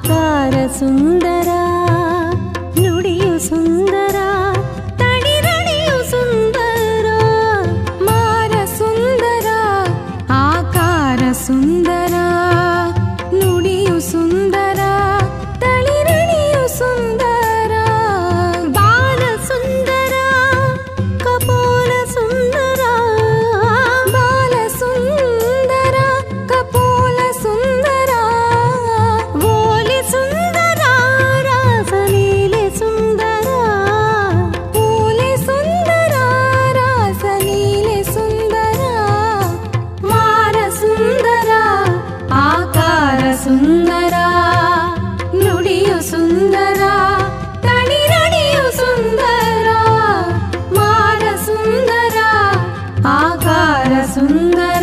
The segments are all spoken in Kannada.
ಆಕಾರ ಸುಂದರ ನುಡಿಯು ಸುಂದರ ತಣಿರಣಿಯು ಸುಂದರ ಮಾರ ಸುಂದರ ಆಕಾರ ಸುಂದರ ನುಡಿಯು ಸುಂದರ ತಳಿರಣಿಯು ಸುಂದರ ಬಾಲ ಸುಂದರ ಕಪೋಲ ಸುಂದರ ಬಾಲ ಸುಂದರ ಕಪೋಲ ಸುಂದರ ಓಲೆ ಸುಂದರ ರಾಸಲೀಲೆ ಸುಂದರ ಓಲೆ ಸುಂದರ ರಾಸಲೀಲೆ ಸುಂದರ ಮಾರ ಸುಂದರ ಆಕಾರ ಸುಂದರ ನುಡಿಯು ಸುಂದರ ತಣಿರಣಿಯು ಸುಂದರ ಮಾರ ಸುಂದರ ಆಕಾರ ಸುಂದರ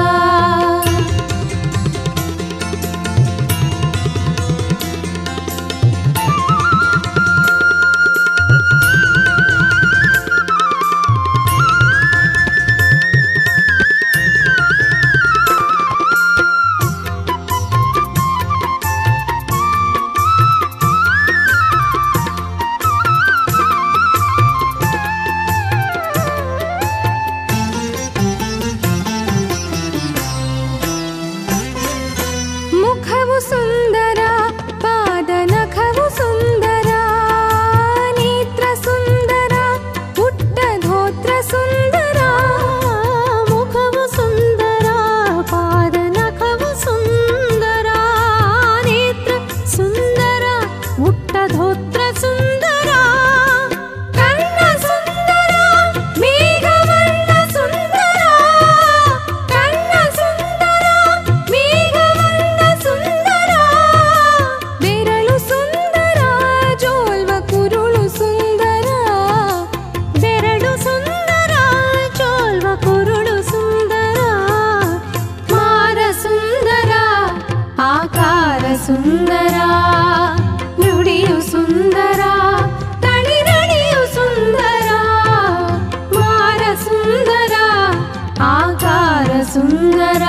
ಮುಖವು ಸುಂದರ ಪಾದ ನಖವು ಸುಂದರ ನೇತ್ರ ಸುಂದರ ಪುಟ್ಟ ಧೋತ್ರ ಸುಂದರ ಮುಖವು ಸುಂದರ ಪಾದ ನಖವು ಸುಂದರ ನೇತ್ರ ಸುಂದರ ಪುಟ್ಟ ಧೋತ್ರ ಸುಂದರ ಕಣ್ಣ ಸುಂದರ ಮೇಘವರ್ಣ ಸುಂದರ ಕಣ್ಣ ಸುಂದರ ಮೇಘವರ್ಣ ಸುಂದರ ಬೆರಳು ಸುಂದರ ಜೋಲ್ವ ಕುರುಳು ಸುಂದರ ಬೆರಳು ಸುಂದರ ಜೋಲ್ವ ಕುರುಳು ಸುಂದರ ಮಾರ ಸುಂದರ ಆಕಾರ ಸುಂದರ ನುಡಿಯು ಸುಂದರ ತಳಿರಣಿಯು ಸುಂದರ ಮಾರ ಸುಂದರ ಆಕಾರ ಸುಂದರ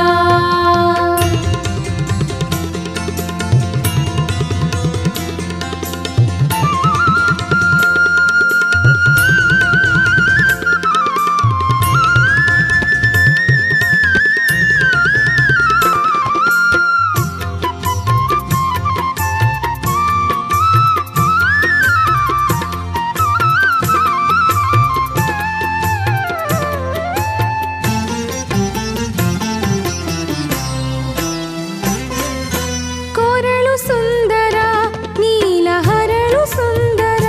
ಕೊರಳು ಸುಂದರ ನೀಲ ಹರಳು ಸುಂದರ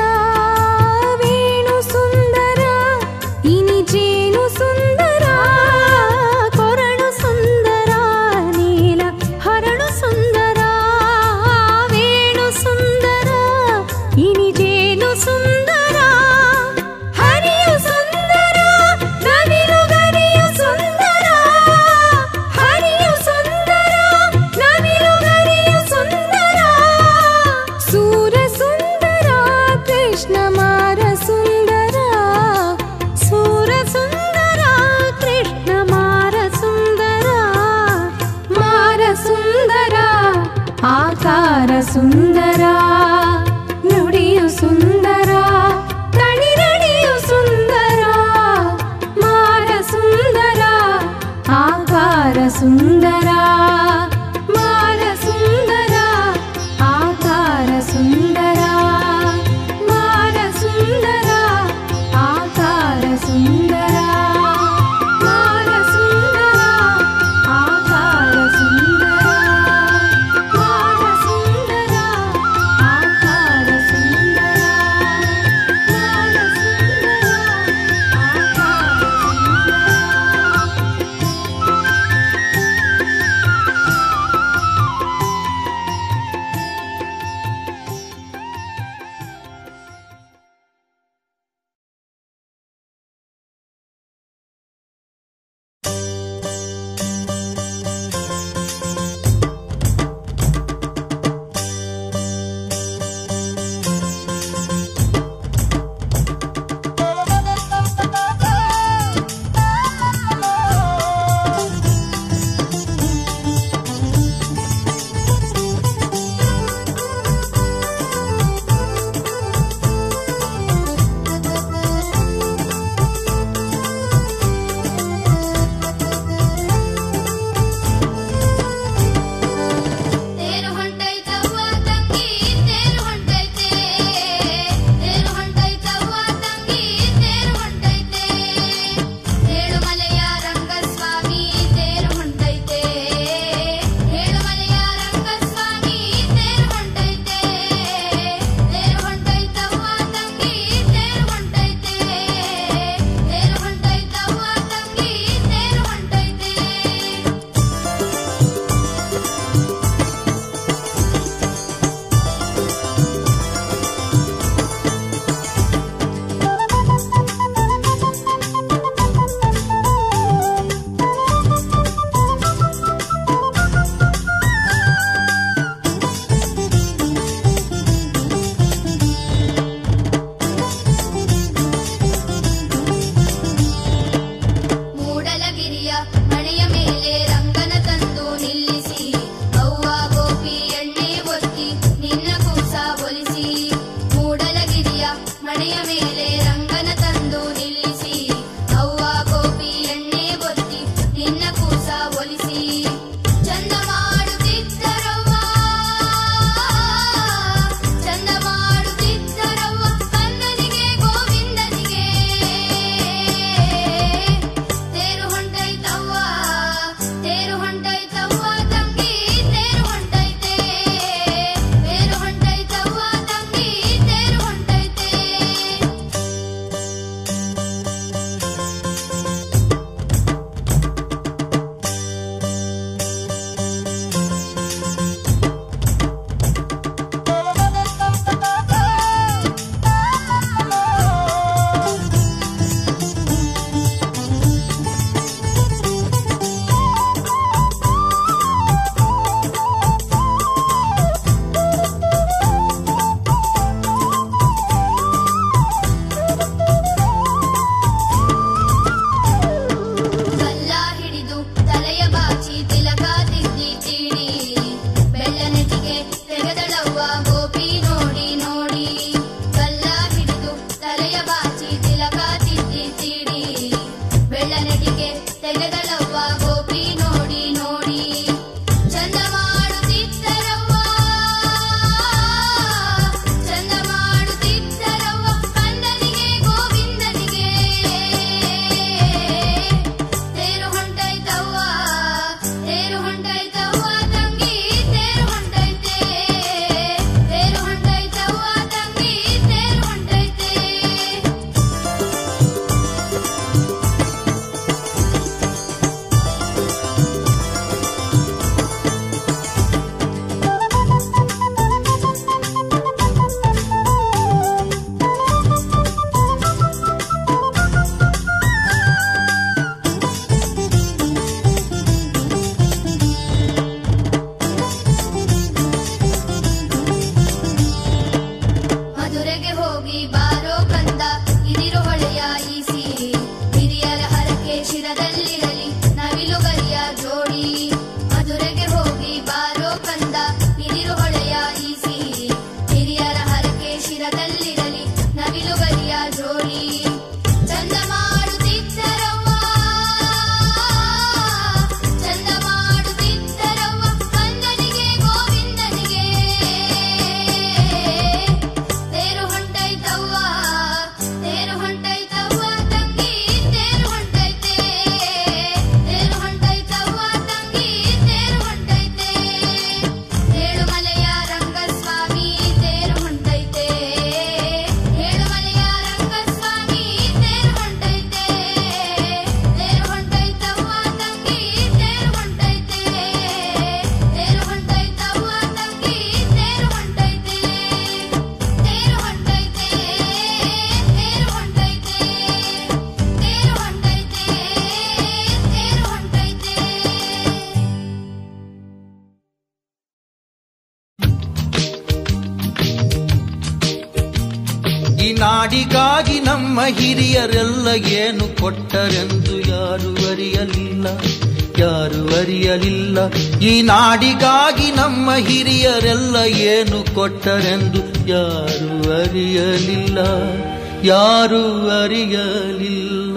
ವೇಣು ಸುಂದರ ಇನಿ ಜೇನು ಸುಂದರ ಕೊರಳು ಸುಂದರ ನೀಲ ಹರಳು ಸುಂದರ ವೇಣು ಸುಂದರ ಇನಿ ಜೇನು ಸುಂದರ ಹರಿಯು ಸುಂದರ ನವಿಲು ಗರಿಯು ಸುಂದರ ಹರಿಯು ಸುಂದರ ನವಿಲು ಗರಿಯು ಸುಂದರ ಸೂರ ಸುಂದರ ಕೃಷ್ಣ ಮಾರ ಸುಂದರ ಸೂರ ಸುಂದರ ಕೃಷ್ಣ ಮಾರ ಸುಂದರ ಮಾರ ಸುಂದರ ಆಕಾರ ಸುಂದರ ನುಡಿಯು ಸುಂದರ ತಳಿರಣಿಯು ಸುಂದರ ಮಾರ ಸುಂದರ ಆಕಾರ ಸುಂದರ ಮಾರ ಸುಂದರ ಆಕಾರ ಸುಂದರ ಮಾರ ಸುಂದರ ಆಕಾರ ಸುಂದರ ಮಾರ ಸುಂದರ ಆಕಾರ ಸುಂದರ ಮಾರ ಸುಂದರ ಆಕಾರ ಸುಂದರ ಮಾರ ಸುಂದರ ಆಕಾರ ಸುಂದರ ಒಲಿಸಿ ಚಂದ ಮಾಡುತ್ತಿದ್ದರವ್ವ ಚಂದ ಮಾಡುತ್ತಿದ್ದರವ್ವ ಕನ್ನನಿಗೆ ಗೋವಿಂದನಿಗೆ ತೇರು ಹೊಂಟೈತವ್ವ ತೇರು ಹೊಂಟೈತವ್ವ ತಂಗಿ ತೇರು ಹೊಂಟೈತೆ ತೇರು ಹೊಂಟೈತವ್ವ ತಂಗಿ ತೇರು ಹೊಂಟೈತೆ ಕಲ್ಲ ಹಿಡಿದು ತಲೆಯ ಬಾಚಿ ತಿಲಕ ತಿದ್ದಿ ತೀಡಿ ಬೆಳ್ಳನೆಟಿಗೆ ತೆಗೆದಳವ್ವ ಗೋಪಿ ನೋಡಿ ನೋಡಿ ಕಲ್ಲ ಹಿಡಿದು ತಲೆಯ ಬಾಚಿ ತಿಲಕ ತಿದ್ದಿ ತೀಡಿ ಬೆಳ್ಳನೆಟಿಗೆ ತೆಗೆದಳವ್ವ ಗೋಪಿ ನೋಡಿ ನೋಡಿ ಚಂದ ಮಾಡುತ್ತಿದ್ದರವ್ವ ಚಂದ ಮಾಡುತ್ತಿದ್ದರವ್ವ ಕಂದನಿಗೆ ಗೋವಿಂದನಿಗೆ ತೇರು ಹೊಂಟೈತವ್ವ ತೇರು ಹೊಂಟೈತವ್ವ ತಂಗಿ ತೇರು ಹೊಂಟೈತೆ ತೇರು ಹೊಂಟೈತವ್ವ ತಂಗಿ ತೇರು ಹೊಂಟೈತೆ ಮಧುರೆಗೆ ಹೋಗಿ ಬಾರೋ ಕಂದ ಇದಿರು ಹೊಳೆಯ ಈಸಿ ಹಿರಿಯರ ಹರಕೆ ಶಿರದಲ್ಲಿರಲಿ ನವಿಲು ಗರಿಯ ಜೋಡಿ ಮಧುರೆಗೆ ಹೋಗಿ ಬಾರೋ ಕಂದ ಇದಿರು ಹೊಳೆಯ ಈಸಿ ಹಿರಿಯರ ಹರಕೆ ಶಿರದಲ್ಲಿರಲಿ ನವಿಲು ಗರಿಯ ಜೋಡಿ ಚಂದ ಮಾಡುತ್ತಿದ್ದರವ್ವ ಚಂದ ಮಾಡುತ್ತಿದ್ದರವ್ವ ಕಂದನಿಗೆ ಗೋವಿಂದನಿಗೆ ತೇರು ಹೊಂಟೈತವ್ವ ತೇರು ಹೊಂಟೈತವ್ವ ತಂಗಿ ತೇರು ಹೊಂಟೈತೆ ತೇರು ಹೊಂಟೈತವ್ವ ತಂಗಿ ತೇರು ಹೊಂಟೈತೆ ಏಳುಮಲೆಯ ರಂಗಸ್ವಾಮಿ ತೇರು ಹೊಂಟೈತೆ ಏಳುಮಲೆಯ ರಂಗಸ್ವಾಮಿ ತೇರು ಹೊಂಟೈತೆ ತೇರು ಹೊಂಟೈತವ್ವ ತಂಗಿ ತೇರು ಹೊಂಟೈತೆ ತೇರು ಹೊಂಟೈತವ್ವ ತಂಗಿ ತೇರು ಹೊಂಟೈತೆ ತೇರು ಹೊಂಟೈತೆ ತೇರು ಹೊಂಟೈತೆ ತೇರು ಹೊಂಟೈತೆ ತೇರು ಹೊಂಟೈತೆ ಈ ನಾಡಿಗಾಗಿ ನಮ್ಮ ಹಿರಿಯರೆಲ್ಲ ಏನು ಕೊಟ್ಟರೆಂದು ಯಾರು ಅರಿಯಲಿಲ್ಲ ಯಾರು ಅರಿಯಲಿಲ್ಲ ಈ ನಾಡಿಗಾಗಿ ನಮ್ಮ ಹಿರಿಯರೆಲ್ಲ ಏನು ಕೊಟ್ಟರೆಂದು ಯಾರು ಅರಿಯಲಿಲ್ಲ ಯಾರು ಅರಿಯಲಿಲ್ಲ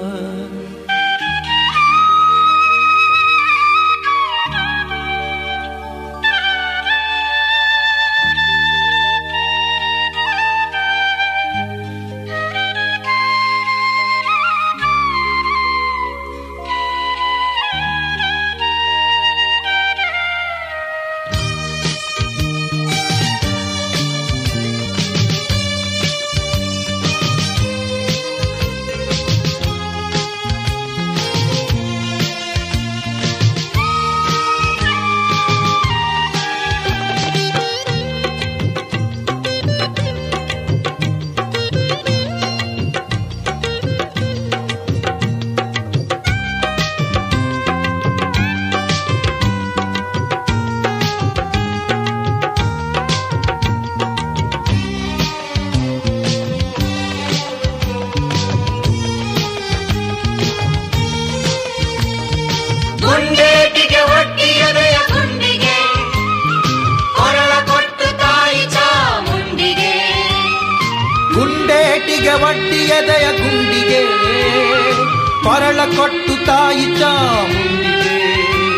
ಗುಂಡೇಟಿಗೆ ಒಟ್ಟಿಯದೆಯ ಗುಂಡಿಗೆ ಕೊರಳ ಕೊಟ್ಟು ತಾಯಿ ಚಾಮುಂಡಿಗೆ ಗುಂಡೇಟಿಗೆ ಒಡ್ಡಿಯದೆಯ ಗುಂಡಿಗೆ ಕೊರಳ ಕೊಟ್ಟು ತಾಯಿ ಚಾಮುಂಡಿಗೆ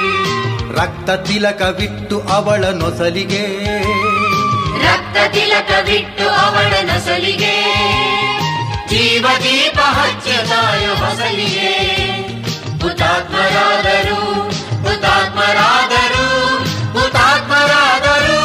ರಕ್ತ ತಿಲಕವಿಟ್ಟು ಅವಳ ನೊಸಲಿಗೆ ರಕ್ತ ತಿಲಕವಿಟ್ಟು ಅವಳ ನಸಲಿಗೆ ಜೀವ ದೀಪ ಹಚ್ಚದಾಯ ಹೊಸಲಿಗೆ ಹುತಾತ್ಮರಾದರು ಹುತಾತ್ಮರಾದರು ಹುತಾತ್ಮರಾದರು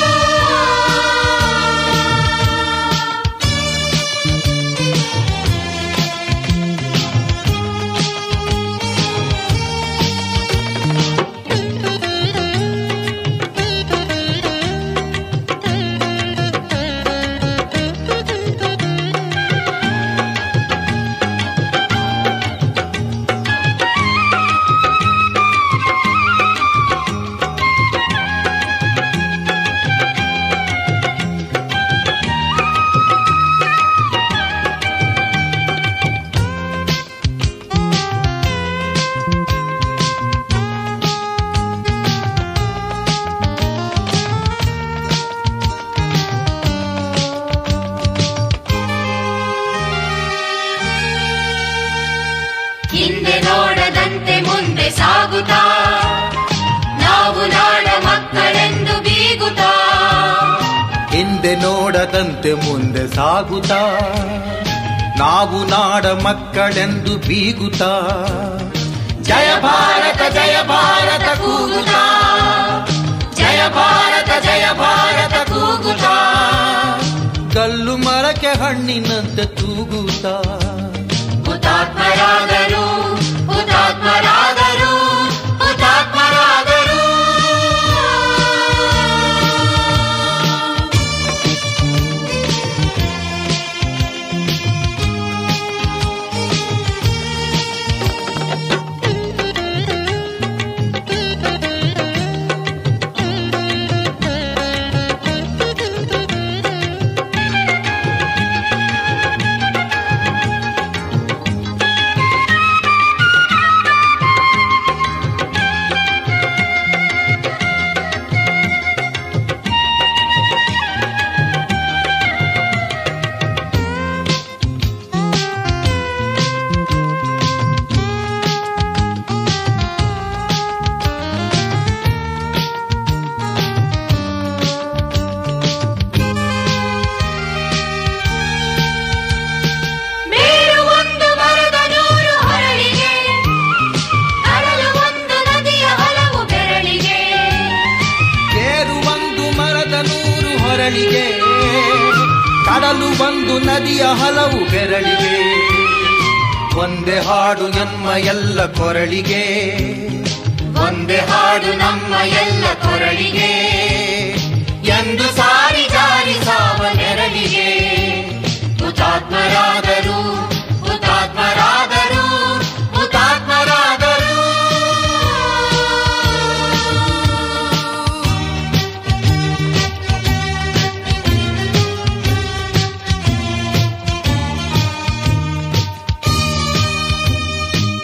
ಹಿಂದೆ ನೋಡದಂತೆ ಮುಂದೆ ಸಾಗುತ್ತಾ ನಾವು ನಾಡ ಮಕ್ಕಳೆಂದು ಬೀಗುತ್ತಾ ಹಿಂದೆ ನೋಡದಂತೆ ಮುಂದೆ ಸಾಗುತ್ತಾ ನಾವು ನಾಡ ಮಕ್ಕಳೆಂದು ಬೀಗುತ್ತಾ ಜಯ ಭಾರತ ಜಯ ಭಾರತ ಕೂಗುತ್ತಾ ಜಯ ಭಾರತ ಜಯ ಭಾರತ ಕೂಗುತ್ತಾ ಕಲ್ಲು ಮರಕ್ಕೆ ಹಣ್ಣಿನಂತೆ ತೂಗುತ್ತಾ ಹುತಾತ್ಮರಾದರು ಹುತಾತ್ಮರಾದರು ಹುತಾತ್ಮರಾದರು ಬೇರು ಒಂದು ಮರದ ನೂರು ಹರಳಿಗೆ ಕಡಲು ಒಂದು ನದಿಯ ಹಲವು ಬೆರಳಿಗೆ ಕೇರು ಒಂದು ಮರದ ನೂರು ಹೊರಳಿಗೆ ಕಡಲು ಒಂದು ನದಿಯ ಹಲವು ಬೆರಳಿಗೆ ಒಂದೇ ಹಾಡು ನಮ್ಮ ಎಲ್ಲ ಕೊರಳಿಗೆ ಒಂದೇ ಹಾಡು ನಮ್ಮ ಎಲ್ಲ ಕೊರಳಿಗೆ ಎಂದು ಸಾರಿ ಜಾರಿ ಸಾವ ನೆರಳಿಗೆ ಹುತಾತ್ಮರಾದರು ಹುತಾತ್ಮರಾದರು ಹುತಾತ್ಮರಾದರು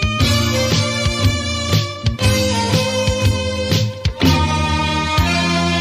ಿ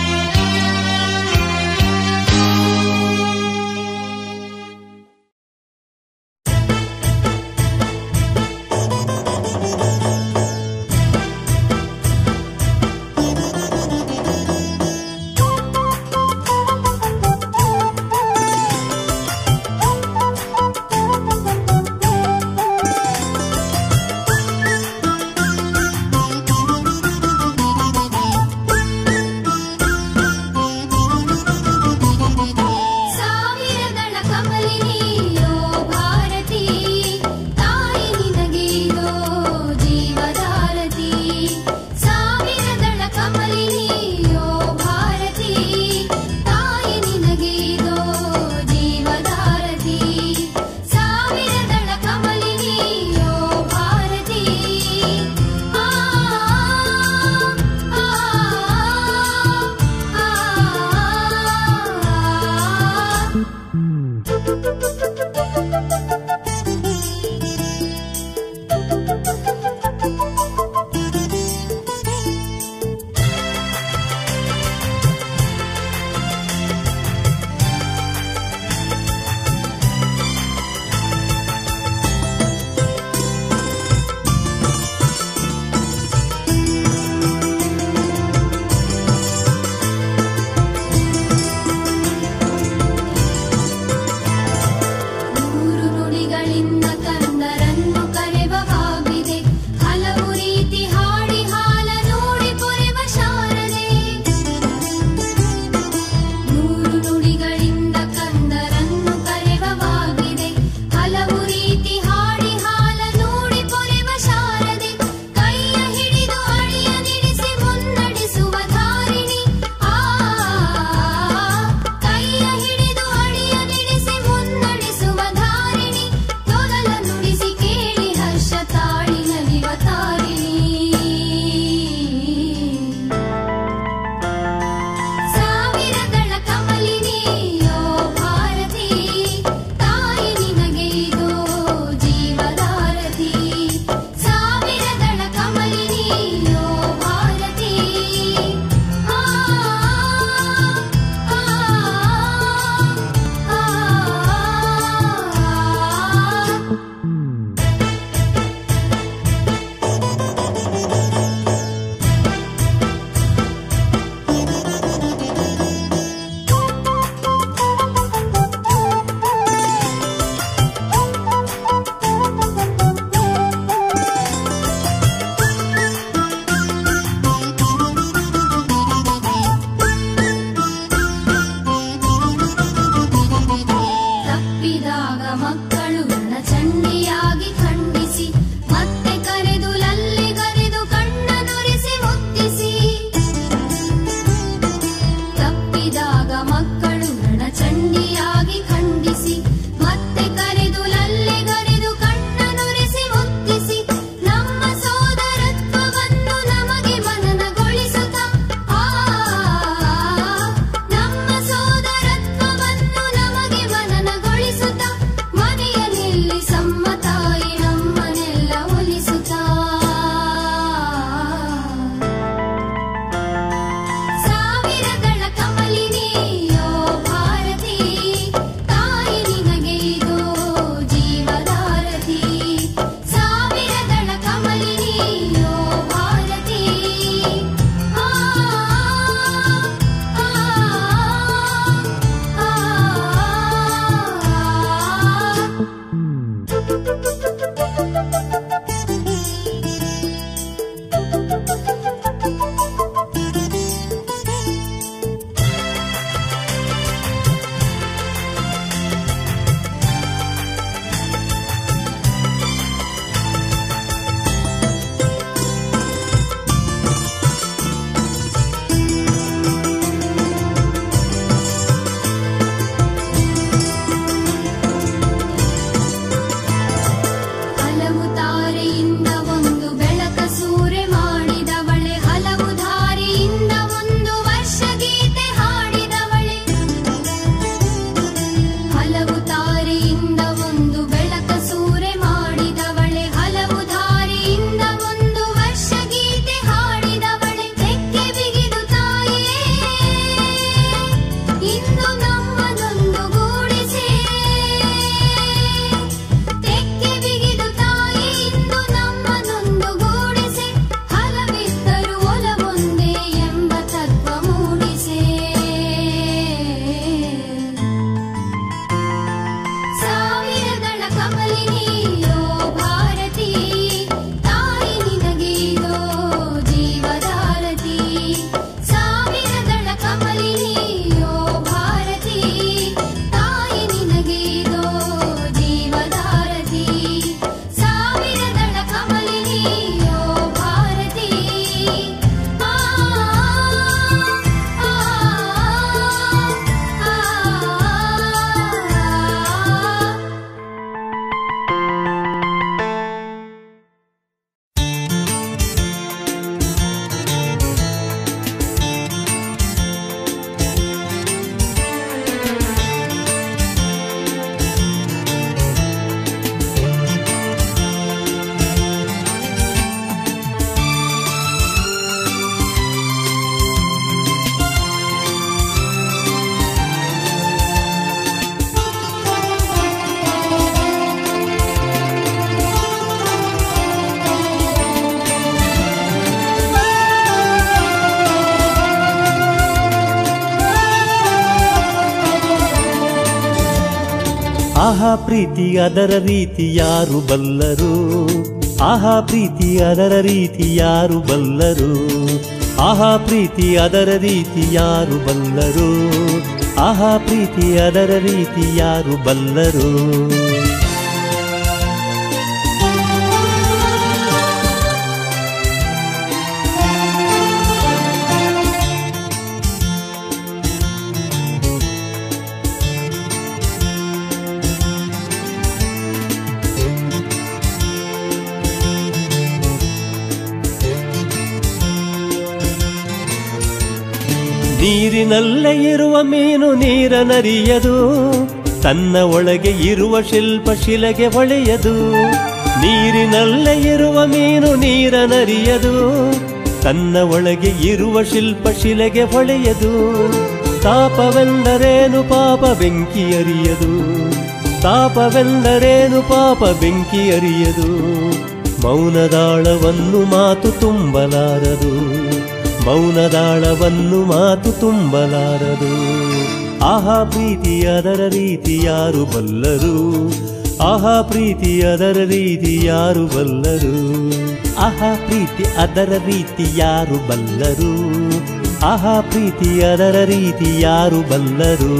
ಆಹಾ ಪ್ರೀತಿ ಅದರ ರೀತಿ ಯಾರು ಬಲ್ಲರು ಆಹಾ ಪ್ರೀತಿ ಅದರ ರೀತಿ ಯಾರು ಬಲ್ಲರು ಆಹಾ ಪ್ರೀತಿ ಅದರ ರೀತಿ ಯಾರು ಬಲ್ಲರು ಆಹಾ ಪ್ರೀತಿ ಅದರ ರೀತಿ ಯಾರು ಬಲ್ಲರು ನೀರಿನಲ್ಲೇ ಇರುವ ಮೀನು ನೀರನರಿಯದು ತನ್ನ ಒಳಗೆ ಇರುವ ಶಿಲ್ಪ ಶಿಲೆಗೆ ಹೊಳೆಯದು ನೀರಿನಲ್ಲೇ ಇರುವ ಮೀನು ನೀರನರಿಯದು ತನ್ನ ಒಳಗೆ ಇರುವ ಶಿಲ್ಪ ಶಿಲೆಗೆ ಹೊಳೆಯದು ತಾಪವೆಂದರೇನು ಪಾಪ ಬೆಂಕಿ ಅರಿಯದು ತಾಪವೆಂದರೇನು ಪಾಪ ಬೆಂಕಿ ಅರಿಯದು ಮೌನದಾಳವನ್ನು ಮಾತು ತುಂಬಲಾರದು ಮೌನದಾಳವನ್ನು ಮಾತು ತುಂಬಲಾರದು ಆಹಾ ಪ್ರೀತಿ ಅದರ ರೀತಿ ಯಾರು ಬಲ್ಲರು ಆಹಾ ಪ್ರೀತಿ ಅದರ ರೀತಿ ಯಾರು ಬಲ್ಲರು ಆಹಾ ಪ್ರೀತಿ ಅದರ ರೀತಿ ಯಾರು ಬಲ್ಲರು ಆಹಾ ಪ್ರೀತಿ ಅದರ ರೀತಿ ಯಾರು ಬಲ್ಲರು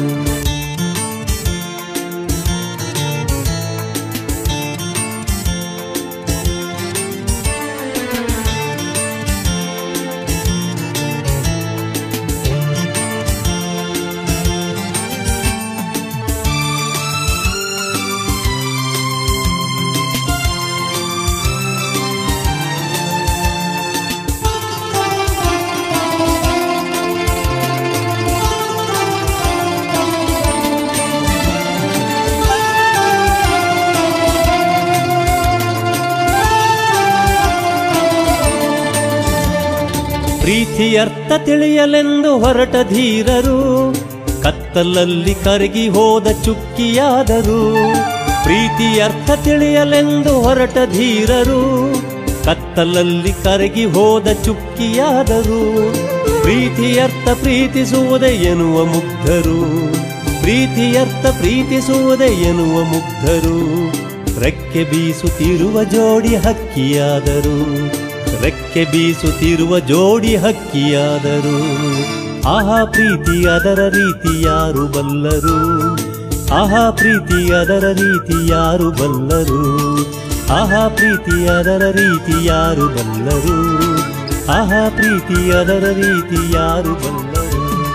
ಪ್ರೀತಿಯರ್ಥ ತಿಳಿಯಲೆಂದು ಹೊರಟ ಧೀರರು ಕತ್ತಲಲ್ಲಿ ಕರಗಿ ಹೋದ ಚುಕ್ಕಿಯಾದರು ಪ್ರೀತಿಯರ್ಥ ತಿಳಿಯಲೆಂದು ಹೊರಟ ಧೀರರು ಕತ್ತಲಲ್ಲಿ ಕರಗಿ ಹೋದ ಚುಕ್ಕಿಯಾದರು ಪ್ರೀತಿಯರ್ಥ ಪ್ರೀತಿಸುವುದೇ ಎನ್ನುವ ಮುಗ್ಧರು ಪ್ರೀತಿಯರ್ಥ ಪ್ರೀತಿಸುವುದೇ ಎನ್ನುವ ಮುಗ್ಧರು ರೆಕ್ಕೆ ಬೀಸುತ್ತಿರುವ ಜೋಡಿ ಹಕ್ಕಿಯಾದರು ರೆಕ್ಕೆ ಬೀಸುತ್ತಿರುವ ಜೋಡಿ ಹಕ್ಕಿಯಾದರು ಆಹಾ ಪ್ರೀತಿ ಅದರ ರೀತಿ ಯಾರು ಬಲ್ಲರು ಆಹಾ ಪ್ರೀತಿ ಅದರ ರೀತಿ ಯಾರು ಬಲ್ಲರು ಆಹಾ ಪ್ರೀತಿ ಅದರ ರೀತಿ ಯಾರು ಬಲ್ಲರು ಆಹಾ ಪ್ರೀತಿ ಅದರ ರೀತಿ ಯಾರು ಬಲ್ಲರು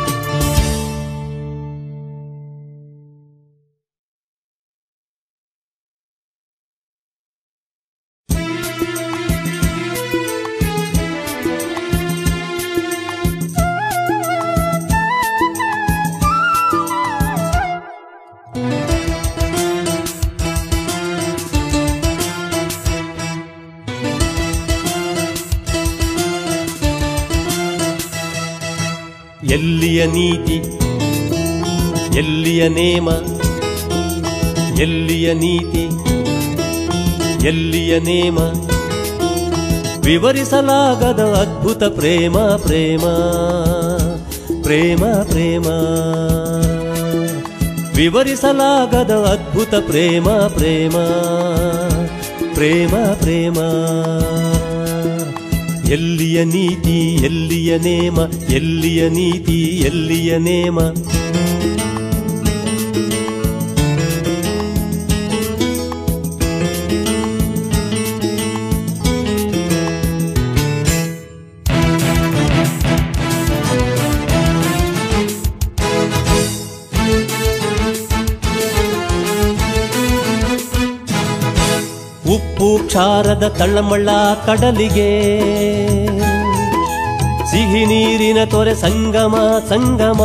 ಎಲ್ಲಿಯ ನೀತಿ ಎಲ್ಲಿಯ ನೇಮ ಎಲ್ಲಿಯ ನೀತಿ ಎಲ್ಲಿಯ ನೇಮ ವಿವರಿಸಲಾಗದ ಅದ್ಭುತ ಪ್ರೇಮ ಪ್ರೇಮ ಪ್ರೇಮ ಪ್ರೇಮ ವಿವರಿಸಲಾಗದ ಅದ್ಭುತ ಪ್ರೇಮ ಪ್ರೇಮ ಪ್ರೇಮ ಪ್ರೇಮ ಎಲ್ಲಿಯ ನೀತಿ ಎಲ್ಲಿಯ ನೇಮ ಎಲ್ಲಿಯ ನೀತಿ ಎಲ್ಲಿಯ ನೇಮ ಉಪ್ಪು ಕ್ಷಾರದ ತಳ್ಳಮಳ್ಳ ಕಡಲಿಗೆ ಸಿಹಿ ನೀರಿನ ತೊರೆ ಸಂಗಮ ಸಂಗಮ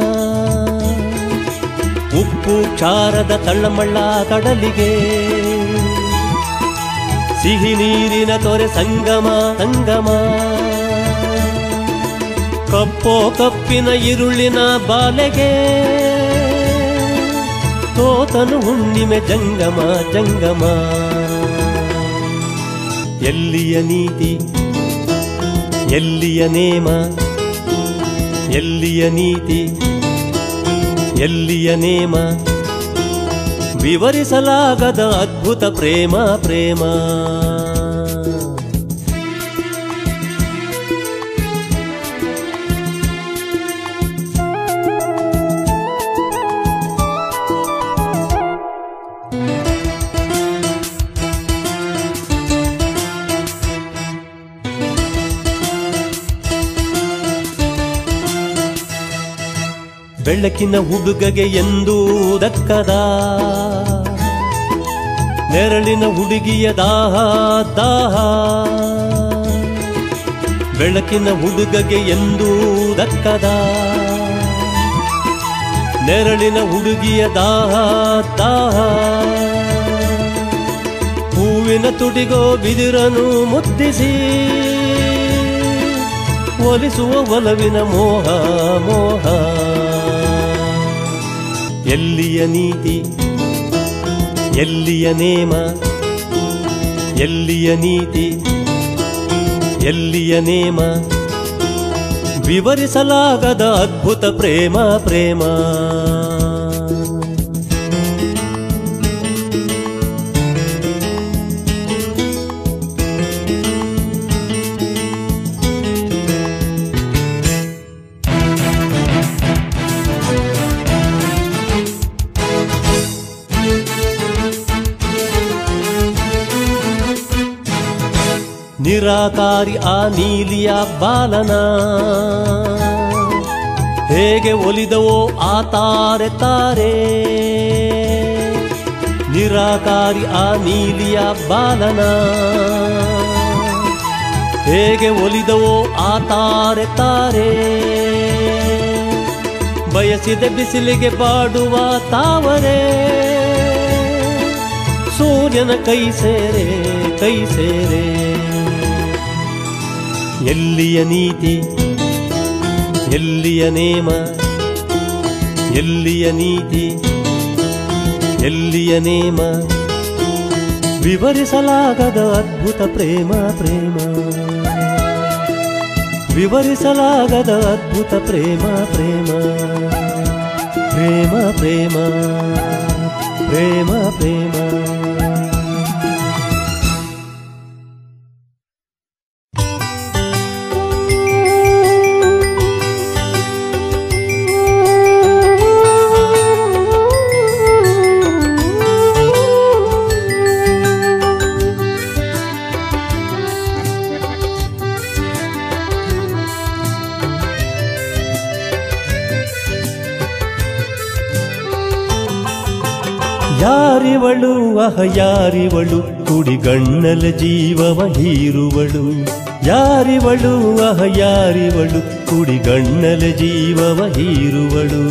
ಉಪ್ಪು ಕ್ಷಾರದ ತಳ್ಳಮಳ್ಳ ಕಡಲಿಗೆ ಸಿಹಿ ನೀರಿನ ತೊರೆ ಸಂಗಮ ಸಂಗಮ ಕಪ್ಪೋ ಕಪ್ಪಿನ ಈರುಳ್ಳಿನ ಬಾಲೆಗೆ ತೋತನು ಹುಣ್ಣಿಮೆ ಜಂಗಮ ಜಂಗಮ ಎಲ್ಲಿಯ ನೀತಿ ಎಲ್ಲಿಯ ನೇಮ ಎಲ್ಲಿಯ ನೀತಿ ಎಲ್ಲಿಯ ನೇಮ ವಿವರಿಸಲಾಗದ ಅದ್ಭುತ ಪ್ರೇಮ ಪ್ರೇಮ ಬೆಳಕಿನ ಹುಡುಗಗೆ ಎಂದೂ ದಕ್ಕದ ನೆರಳಿನ ಹುಡುಗಿಯ ದಾಹ ದಾಹ ಬೆಳಕಿನ ಹುಡುಗಗೆ ಎಂದೂ ದಕ್ಕದ ನೆರಳಿನ ಹುಡುಗಿಯ ದಾಹ ದಾಹ ಹೂವಿನ ತುಡಿಗೋ ಬಿದಿರನು ಮುದ್ದಿಸಿ ಒಲಿಸುವ ಒಲವಿನ ಮೋಹ ಮೋಹ ಎಲ್ಲಿಯ ನೀತಿ ಎಲ್ಲಿಯ ನೇಮ ಎಲ್ಲಿಯ ನೀತಿ ಎಲ್ಲಿಯ ನೇಮ ವಿವರಿಸಲಾಗದ ಅದ್ಭುತ ಪ್ರೇಮ ಪ್ರೇಮ ನಿರಾಕಾರಿ ಆ ನೀಲಿಯ ಬಾಲನ ಹೇಗೆ ಒಲಿದವೋ ಆ ತಾರೆ ತಾರೆ ನಿರಾಕಾರಿ ಆ ನೀಲಿಯ ಬಾಲನ ಹೇಗೆ ಒಲಿದವೋ ಆ ತಾರೆ ತಾರೆ ಬಯಸಿದ ಬಿಸಿಲಿಗೆ ಬಾಡುವ ತಾವರೆ ಸೂರ್ಯನ ಕೈ ಸೇರೆ ಕೈ ಸೇರೆ ಎಲ್ಲಿಯ ನೀತಿ ಎಲ್ಲಿಯ ನೇಮ ಎಲ್ಲಿಯ ನೀತಿ ಎಲ್ಲಿಯ ನೇಮ ವಿವರಿಸಲಾಗದ ಅದ್ಭುತ ಪ್ರೇಮ ಪ್ರೇಮ ವಿವರಿಸಲಾಗದ ಅದ್ಭುತ ಪ್ರೇಮ ಪ್ರೇಮ ಪ್ರೇಮ ಪ್ರೇಮ ಪ್ರೇಮ ಪ್ರೇಮ ಯಾರಿವಳು ಅಹ ಯಾರಿವಳು ಕುಡಿಗಣ್ಣಲ ಜೀವವ ಹೀರುವಳು ಯಾರಿವಳು ಅಹ ಯಾರಿವಳು ಕುಡಿಗಣ್ಣಲ ಜೀವವ ಹೀರುವಳು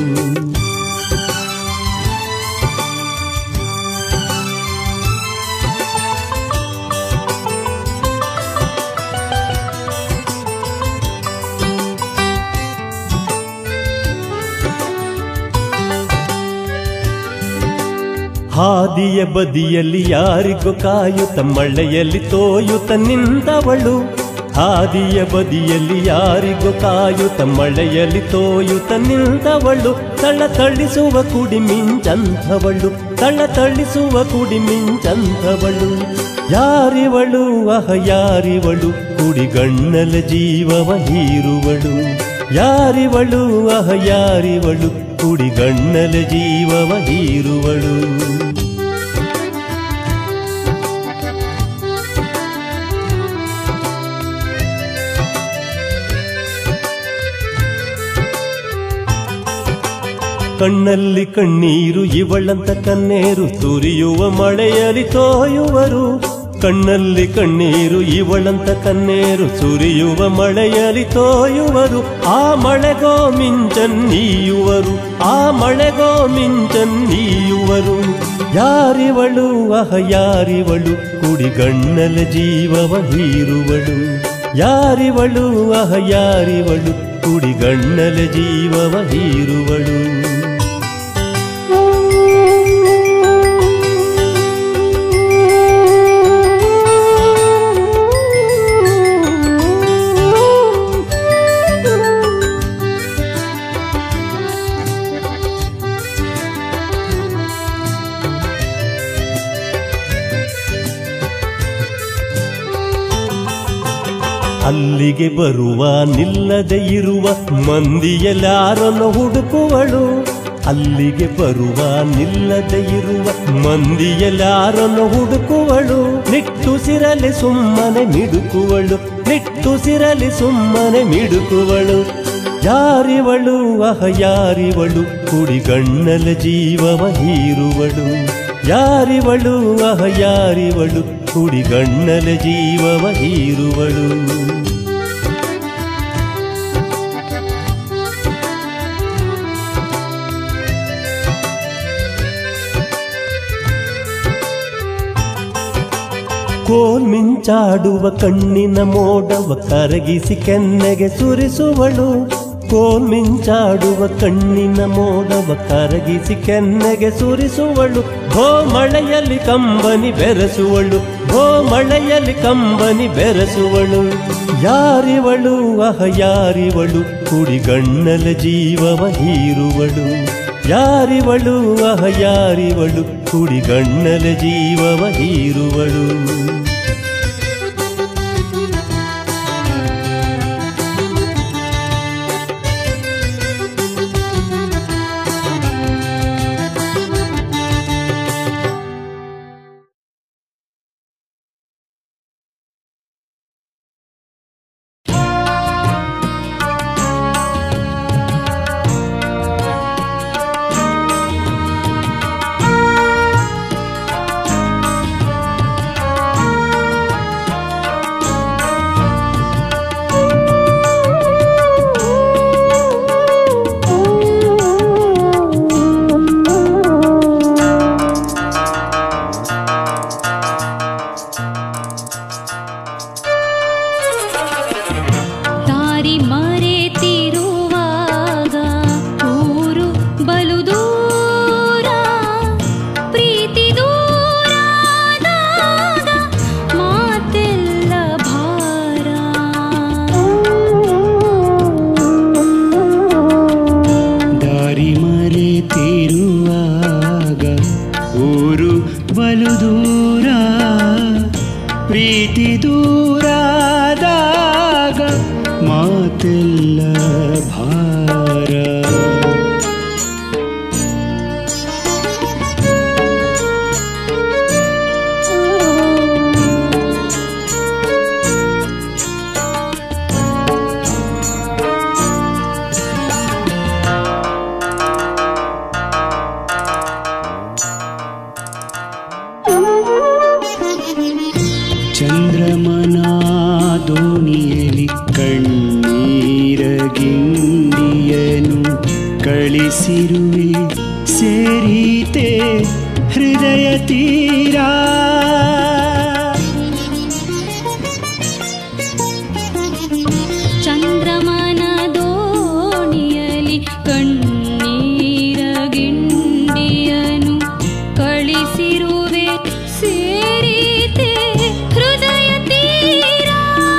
ಹಾದಿಯ ಬದಿಯಲ್ಲಿ ಯಾರಿಗೂ ಕಾಯುತ್ತ ಮಳೆಯಲ್ಲಿ ತೋಯುತ್ತ ನಿಂತವಳು ಹಾದಿಯ ಬದಿಯಲ್ಲಿ ಯಾರಿಗೂ ಕಾಯುತ್ತ ಮಳೆಯಲ್ಲಿ ತೋಯುತ್ತ ನಿಂತವಳು ತಳ ತಳಿಸುವ ಕುಡಿ ಮಿಂಚಂಥವಳು ತಳ ತಳಿಸುವ ಕುಡಿ ಮಿಂಚಂಥವಳು ಯಾರಿವಳು ಅಹ ಯಾರಿವಳು ಕುಡಿಗಣ್ಣಲ ಜೀವವ ಹೀರುವಳು ಯಾರಿವಳು ಅಹ ಯಾರಿವಳು ಕುಡಿಗಣ್ಣಲ ಜೀವವ ಹೀರುವಳು ಕಣ್ಣಲ್ಲಿ ಕಣ್ಣೀರು ಇವಳಂತ ಕಣ್ಣೇರು ಸುರಿಯುವ ಮಳೆಯಲ್ಲಿ ತೋಯುವರು ಕಣ್ಣಲ್ಲಿ ಕಣ್ಣೀರು ಇವಳಂತ ಕಣ್ಣೇರು ಸುರಿಯುವ ಮಳೆಯಲ್ಲಿ ತೋಯುವರು ಆ ಮಳೆಗೋ ಮಿಂಚನ್ನೀಯುವರು ಆ ಮಳೆಗೋ ಮಿಂಚನ್ನೀಯುವರು ಯಾರಿವಳು ಅಹ ಯಾರಿವಳು ಕುಡಿಗಣ್ಣಲ ಜೀವವ ಹೀರುವಳು ಯಾರಿವಳು ಅಹ ಯಾರಿವಳು ಕುಡಿಗಣ್ಣಲ ಜೀವವ ಹೀರುವಳು ಅಲ್ಲಿಗೆ ಬರುವ ನಿಲ್ಲದೆ ಇರುವ ಮಂದಿಯಲ್ಲಾರನ್ನು ಹುಡುಕುವಳು ಅಲ್ಲಿಗೆ ಬರುವ ನಿಲ್ಲದೆ ಇರುವ ಮಂದಿಯಲ್ಲಾರನ್ನು ಹುಡುಕುವಳು ನಿಟ್ಟುಸಿರಲಿ ಸುಮ್ಮನೆ ಮಿಡುಕುವಳು ನಿಟ್ಟುಸಿರಲಿ ಸುಮ್ಮನೆ ಮಿಡುಕುವಳು ಯಾರಿವಳು ಅಹ ಯಾರಿವಳು ಕುಡಿಗಣ್ಣಲ ಜೀವವ ಹೀರುವಳು ಯಾರಿವಳು ಅಹ ಯಾರಿವಳು ಕುಡಿಗಣ್ಣಲ ಜೀವವ ಹೀರುವಳು ಕೋಲ್ಮಿಂಚಾಡುವ ಕಣ್ಣಿನ ಮೋಡವ ಕರಗಿಸಿ ಕೆನ್ನೆಗೆ ಸುರಿಸುವಳು ಕೋಲ್ಮಿಂಚಾಡುವ ಕಣ್ಣಿನ ಮೋಡವ ಕರಗಿಸಿ ಕೆನ್ನೆಗೆ ಸುರಿಸುವಳು ಭೋ ಮಳೆಯಲ್ಲಿ ಕಂಬನಿ ಬೆರೆಸುವಳು ಭೋ ಮಳೆಯಲ್ಲಿ ಕಂಬನಿ ಬೆರೆಸುವಳು ಯಾರಿವಳು ಅಹ ಯಾರಿವಳು ಕುಡಿಗಣ್ಣಲ ಜೀವವ ಹೀರುವಳು ಯಾರಿವಳು ಅಹ ಯಾರಿವಳು ಕುಡಿಗಣ್ಣಲ ಜೀವವ ಹೀರುವಳು ದಾರಿ ಮರೆತಿರುವಾಗ ಊರು ಬಲು ದೂರ ಪ್ರೀತಿ ದೂರಾದಾಗ ಮಾತೆಲ್ಲ ಭಾರ ದಾರಿ ಮರೆತಿರುವಾಗ ಊರು ಬಲು ದೂರ ಪ್ರೀತಿ ದೂರಾದಾಗ ಮಾತೆಲ್ಲ ಭಾರ ಚಂದ್ರಮನ ದೋಣಿಯಲಿ ಕಣ್ಣೀರ ಗಿಂಡಿಯನು ಕಳಿಸಿರುವೆ ಸೇರೀತೆ ಹೃದಯ ತೀರಾ ಚಂದ್ರಮನ ದೋಣಿಯಲಿ ಕಣ್ಣೀರ ಗಿಂಡಿಯನು ಕಳಿಸಿರುವೆ ಸೇರಿತೆ ಹೃದಯ ತೀರ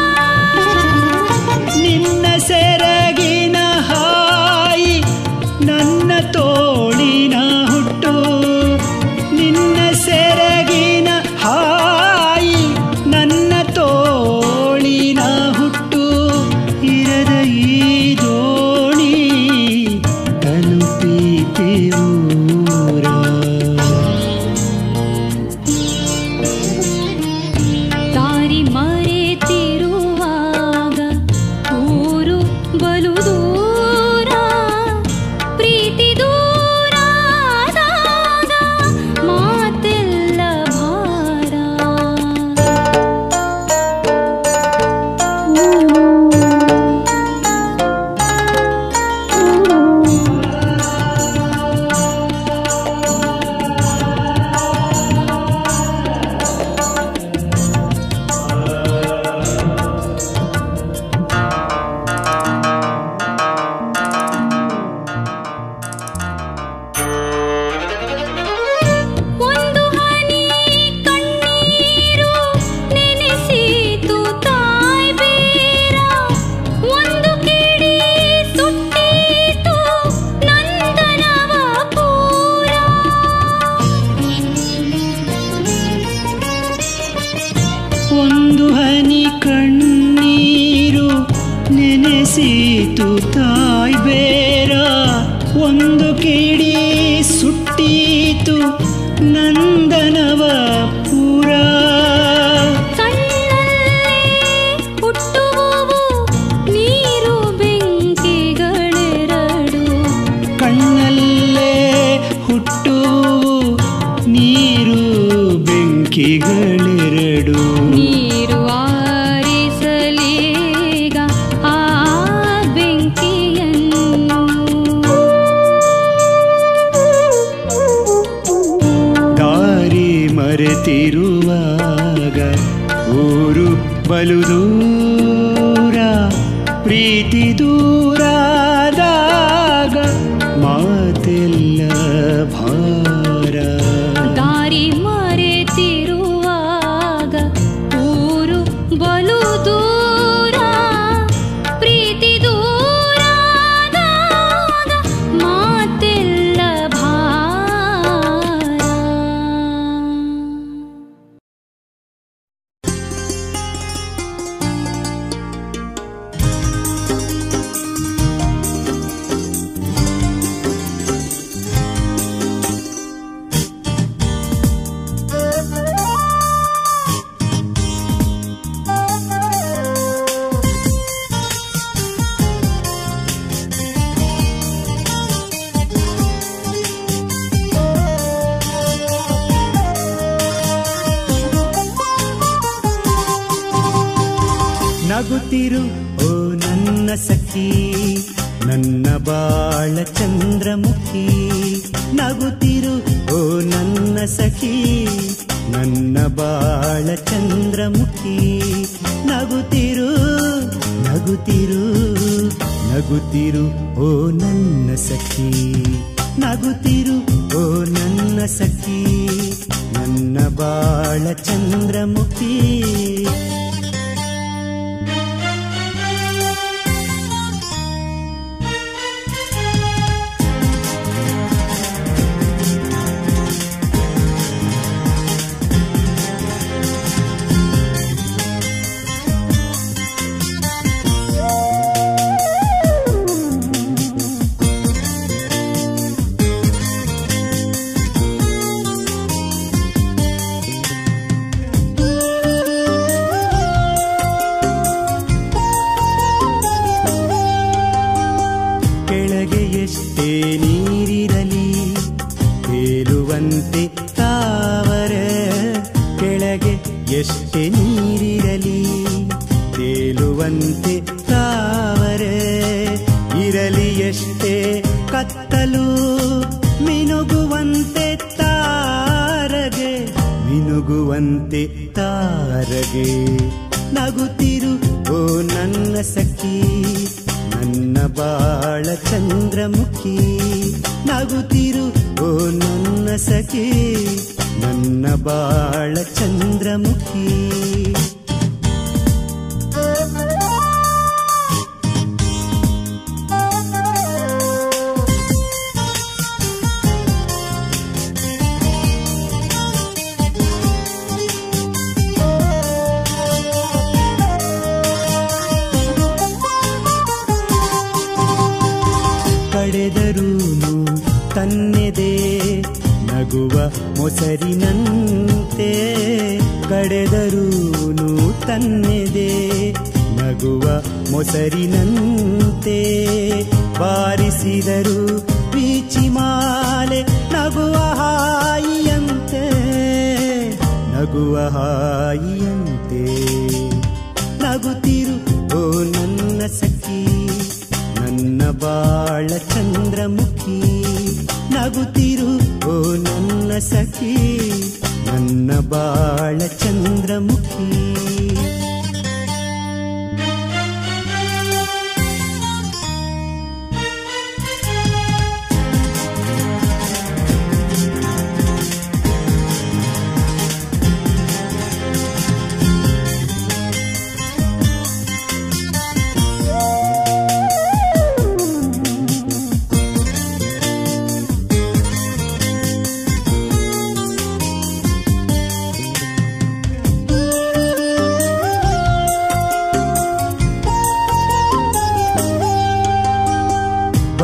ನಿನ್ನ ಸೆರಗಿನ ಹಾಯಿ ನನ್ನ ತೋಳಿನ ಹುಟ್ಟು ನಿನ್ನ ಸೆರಗಿನ ಹಾಯಿ ನನ್ನ ತೋಳಿನ ಹುಟ್ಟು ಇರದ ಈ ದೋಣಿ ತಲುಪೀತೆ ಊರ ದಾರಿ ಮರೆತಿರುವಾಗ ಊರು ಬಲು ದೂರ ಪ್ರೀತಿ ದೂರಾದಾಗ ಮಾತೆಲ್ಲ ಭಾರ ನೆನೆಸೀತು ತಾಯ್ ಬೇರ ಒಂದು ಕಿಡಿ ಸುಟ್ಟೀತು ನಂದನವ ಪುರ ಕಣ್ಣಲ್ಲೇ ಹುಟ್ಟುವವು ನೀರು ಬೆಂಕಿಗಳೆರಡು ಕಣ್ಣಲ್ಲೇ ಹುಟ್ಟುವು ನೀರು ಬೆಂಕಿಗಳೆರಡು ನೀರು ಆರಿಸಲೀಗ ಆ ಬೆಂಕಿಯನ್ನು ದಾರಿ ಮರೆತಿರುವಾಗ ಊರು ಬಲು ದೂರ ಪ್ರೀತಿ ದೂರಾದಾಗ ಮಾತೆಲ್ಲ ಭಾರ ದಾರಿ ಮರೆತಿರುವಾಗ ಊರು ಬಲು ದೂರ ಪ್ರೀತಿ ದೂರಾದಾಗ ಮಾತೆಲ್ಲ ಭಾರ ನಗುತ್ತಿರು ಓ ನನ್ನ ಸಖಿ ನನ್ನ ಬಾಳ ಚಂದ್ರಮುಖಿ ನಗುತ್ತಿರು ಓ ನನ್ನ ಸಖಿ ನನ್ನ ಬಾಳ ಚಂದ್ರಮುಖಿ ನಗುತ್ತಿರು ನಗುತ್ತಿರು ನಗುತ್ತಿರು ಓ ನನ್ನ ಸಖಿ ನಗುತ್ತಿರು ಓ ನನ್ನ ಸಖಿ ನನ್ನ ಬಾಳ ಚಂದ್ರಮುಖಿ ಕೆಳಗೆ ಎಷ್ಟೇ ನೀರಿರಲಿ ತೇಲುವಂತೆ ತಾವರ ಕೆಳಗೆ ಎಷ್ಟೇ ನೀರಿರಲಿ ತೇಲುವಂತೆ ತಾವರ ಇರಲಿ ಎಷ್ಟೇ ಕತ್ತಲು ಮಿನುಗುವಂತೆ ತಾರಗೆ ಮಿನುಗುವಂತೆ ತಾರಗೆ ನಗುತ್ತಿರು ಓ ನನ್ನ ಸಖಿ ನನ್ನ ಬಾಳ ಚಂದ್ರಮುಖಿ ನಗುತ್ತಿರು ಓ ನನ್ನ ಸಖಿ ನನ್ನ ಬಾಳ ಚಂದ್ರಮುಖಿ ಕಡೆದರೂನು ತನ್ನೆದೆ ನಗುವ ಮೊಸರಿನಂತೆ ಕಡೆದರೂನು ತನ್ನೆದೆ ನಗುವ ಮೊಸರಿನಂತೆ ಬಾರಿಸಿದರು ಬೀಚಿ ಮಾಲೆ ನಗುವ ಹಾಯಿಯಂತೆ ನಗುವ ಹಾಯಿಯಂತೆ ನಗುತ್ತಿರು ಓ ನನ್ನ ಸಖಿ ನನ್ನ ಬಾಳ ಚಂದ್ರಮುಖಿ ನಗುತ್ತಿರು ಓ ನನ್ನ ಸಖಿ ನನ್ನ ಬಾಳ ಚಂದ್ರಮುಖಿ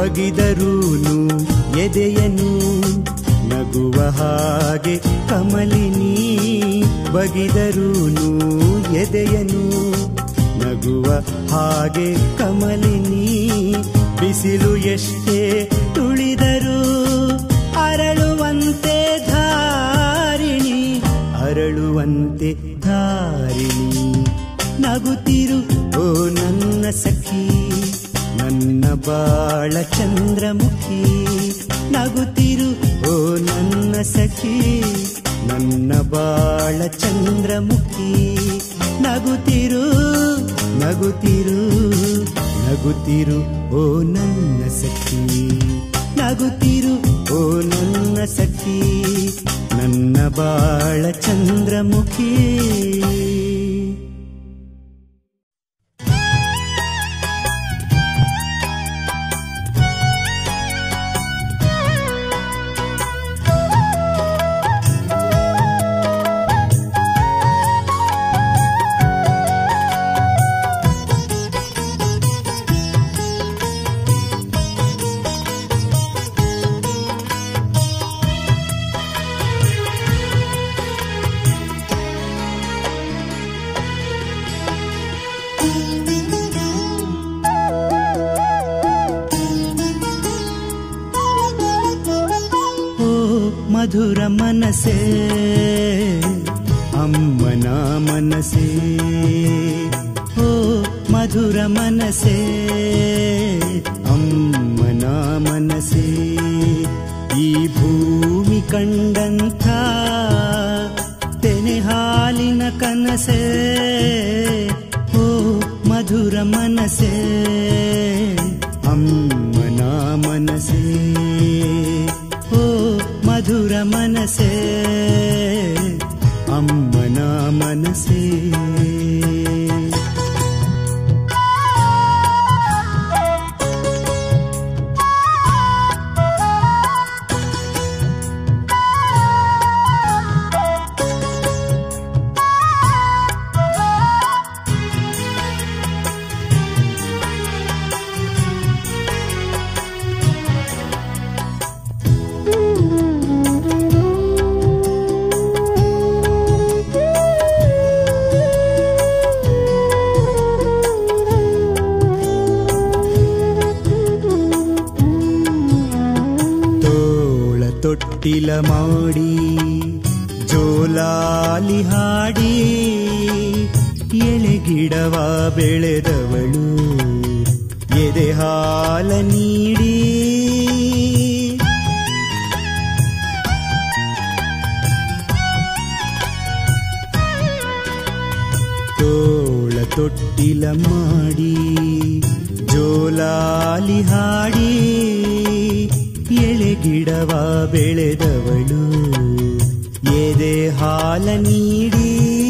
ಬಗಿದರೂನು ಎದೆಯನು ನಗುವ ಹಾಗೆ ಕಮಲಿನಿ ಬಗಿದರೂನು ಎದೆಯನು ನಗುವ ಹಾಗೆ ಕಮಲಿನಿ ಬಿಸಿಲು ಎಷ್ಟೇ ತುಳಿದರೂ ಅರಳುವಂತೆ ಧಾರಿಣಿ ಅರಳುವಂತೆ ಧಾರಿಣಿ ನಗುತ್ತಿರು ಓ ನನ್ನ ಸಖಿ ನನ್ನ ಬಾಳ ಚಂದ್ರಮುಖಿ ನಗುತ್ತಿರು ಓ ನನ್ನ ಸಖಿ ನನ್ನ ಬಾಳ ಚಂದ್ರಮುಖಿ ನಗುತ್ತಿರು ನಗುತ್ತಿರು ನಗುತ್ತಿರು ಓ ನನ್ನ ಸಖಿ ನಗುತ್ತಿರು ಓ ನನ್ನ ಸಖಿ ನನ್ನ ಬಾಳ ಚಂದ್ರಮುಖಿ ಓ ಮಧುರ ಮನಸೇ ಅಮ್ಮನ ಮನಸೇ ಓ ಮಧುರ ಮನಸೇ ಅಮ್ಮನ ಮನಸೇ ಈ ಭೂಮಿ ಕಂಡಂಥ ತೆನೆ ಹಾಲಿನ ಕನಸೇ ಓ ಮಧುರ ಮನಸೇ ಅಮ್ಮನ ಮನಸೇ ಓ ಮಧುರ ಮನಸೇ ಅಮ್ಮನ ಮನಸೇ ತೋಳ ತೊಟ್ಟಿಲ ಮಾಡಿ ಜೋಲಾಲಿ ಹಾಡಿ ಎಳೆಗಿಡವ ಬೆಳೆದವಳು ಎದೆ ಹಾಲ ನೀಡಿ ತೋಳ ತೊಟ್ಟಿಲ ಮಾಡಿ ಜೋಲಾಲಿ ಹಾಡಿ ಎಳೆಗಿಡವ ಬೆಳೆದವಳು ಎದೆ ಹಾಲ ನೀಡಿ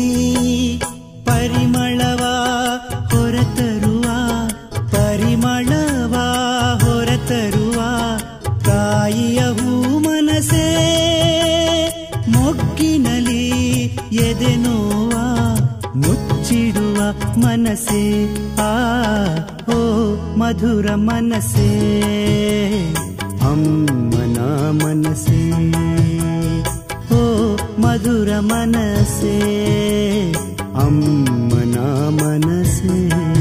ಪರಿಮಳವ ಹೊರತರುವ ಪರಿಮಳವ ಹೊರತರುವ ಕಾಯಿಯ ಹೂ ಮನಸೇ ಮೊಗ್ಗಿನಲಿ ಎದೆ ನೋವ ಮುಚ್ಚಿಡುವ ಮನಸ್ಸೇ ಆ ಓ ಮಧುರ ಮನಸ್ಸೇ ಅಮ್ಮನ ಮನಸ್ಸೇ ಓ ಮಧುರ ಮನಸ್ಸೇ ಅಮ್ಮನ ಮನಸ್ಸೇ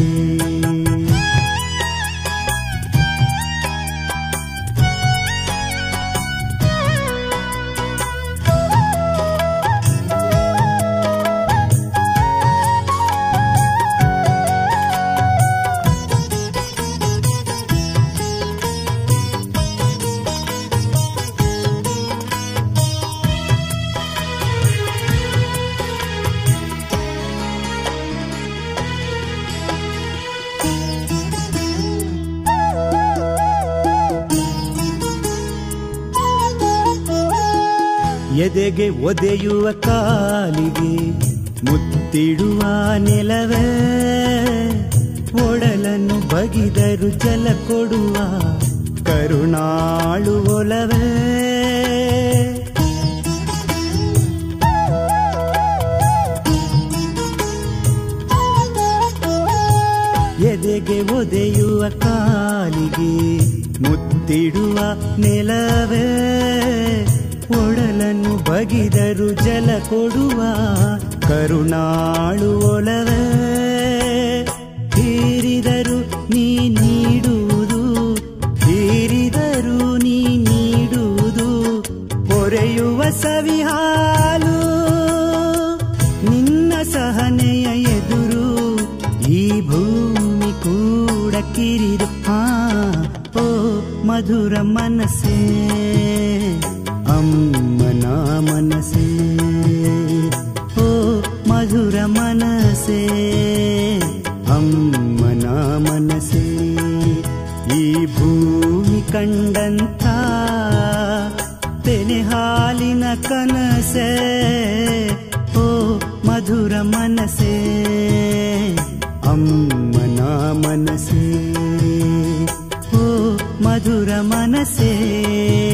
ಎದೆಗೆ ಒದೆಯುವ ಕಾಲಿಗೆ ಮುತ್ತಿಡುವ ನೆಲವೇ ಒಡಲನ್ನು ಬಗಿದರು ಜಲ ಕೊಡುವ ಕರುಣಾಳು ಒಲವೇ ಎದೆಗೆ ಎದೆಗೆ ಒದೆಯುವ ಕಾಲಿಗೆ ಮುತ್ತಿಡುವ ನೆಲವೇ ಒಡಲನ್ನು ಬಗಿದರು ಜಲ ಕೊಡುವ ಕರುಣಾಳು ಒಲವೇ ಹೀರಿದರು ನೀ ನೀಡುವುದು ಹೀರಿದರು ನೀ ನೀಡುವುದು ಪೊರೆಯುವ ಸವಿಹಾಲು ನಿನ್ನ ಸಹನೆಯ ಎದುರು ಈ ಭೂಮಿ ಕೂಡ ಕಿರಿದು ಹಾ ಓ ಮಧುರ ಮನಸ್ಸೇ ಅಮ್ಮನ ಮನಸ್ಸೇ ಓ ಮಧುರ ಮನಸ್ಸೇ ಅಮ್ಮನ ಮನಸ್ಸೇ ಈ ಭೂಮಿ ಕಂಡಂಥ ತೆನೆ ಹಾಲಿನ ಕನಸೆ ಓ ಮಧುರ ಮನಸೆ ಅಮ್ಮನ ಮನಸೆ ಓ ಮಧುರ ಮನಸೆ